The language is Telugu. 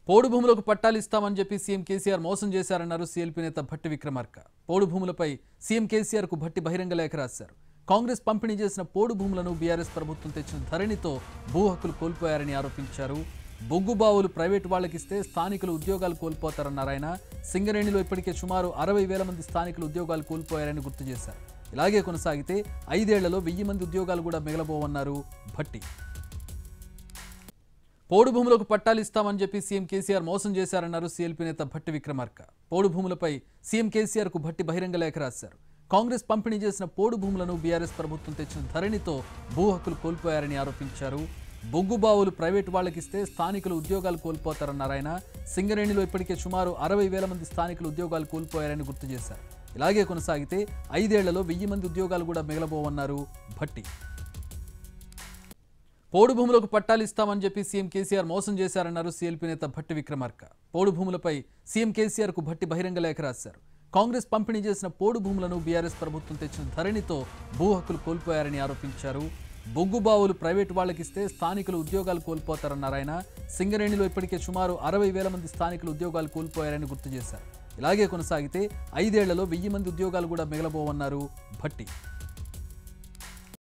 పోడు భూములకు పట్టాలు ఇస్తామని చెప్పి సీఎం కేసీఆర్ మోసం చేశారన్నారు సీఎల్పీ నేత భట్టి విక్రమార్క పోడు భూములపై సీఎం కేసీఆర్ కు భట్టి బహిరంగ లేఖ రాశారు కాంగ్రెస్ పంపిణీ చేసిన పోడు భూములను బీఆర్ఎస్ ప్రభుత్వం తెచ్చిన ధరణితో భూ హక్కులు కోల్పోయారని ఆరోపించారు బొగ్గు బావులు ప్రైవేటు వాళ్ళకిస్తే స్థానికులు ఉద్యోగాలు కోల్పోతారన్నారు ఆయన సింగరేణిలో ఇప్పటికే సుమారు అరవై వేల మంది స్థానికులు ఉద్యోగాలు కోల్పోయారని గుర్తు చేశారు ఇలాగే కొనసాగితే ఐదేళ్లలో వెయ్యి మంది ఉద్యోగాలు కూడా మిగలబోవన్నారు భట్టి పోడు భూములకు పట్టాలు ఇస్తామని చెప్పి సీఎం కేసీఆర్ మోసం చేశారన్నారు సీఎల్పీ నేత భట్టి విక్రమార్క పోడు భూములపై సీఎం కేసీఆర్ కు భట్టి బహిరంగ లేఖ రాశారు కాంగ్రెస్ పంపిణీ చేసిన పోడు భూములను బీఆర్ఎస్ ప్రభుత్వం తెచ్చిన ధరణితో భూ హక్కులు కోల్పోయారని ఆరోపించారు బొగ్గు బావులు ప్రైవేటు వాళ్ళకిస్తే స్థానికులు ఉద్యోగాలు కోల్పోతారన్నారు ఆయన సింగరేణిలో ఇప్పటికే సుమారు అరవై వేల మంది స్థానికులు ఉద్యోగాలు కోల్పోయారని గుర్తు చేశారు ఇలాగే కొనసాగితే ఐదేళ్లలో వెయ్యి మంది ఉద్యోగాలు కూడా మిగలబోవన్నారు భట్టి పోడు భూములకు పట్టాలు ఇస్తామని చెప్పి సీఎం కేసీఆర్ మోసం చేశారన్నారు సీఎల్పీ నేత భట్టి విక్రమార్క పోడు భూములపై సీఎం కేసీఆర్ కు భట్టి బహిరంగ లేఖ రాశారు కాంగ్రెస్ పంపిణీ చేసిన పోడు భూములను బీఆర్ఎస్ ప్రభుత్వం తెచ్చిన ధరణితో భూ హక్కులు కోల్పోయారని ఆరోపించారు బొగ్గు బావులు ప్రైవేటు వాళ్ళకిస్తే స్థానికులు ఉద్యోగాలు కోల్పోతారన్నారు ఆయన సింగరేణిలో ఇప్పటికే సుమారు అరవై వేల మంది స్థానికులు ఉద్యోగాలు కోల్పోయారని గుర్తు చేశారు ఇలాగే కొనసాగితే ఐదేళ్లలో వెయ్యి మంది ఉద్యోగాలు కూడా మిగలబోవన్నారు భట్టి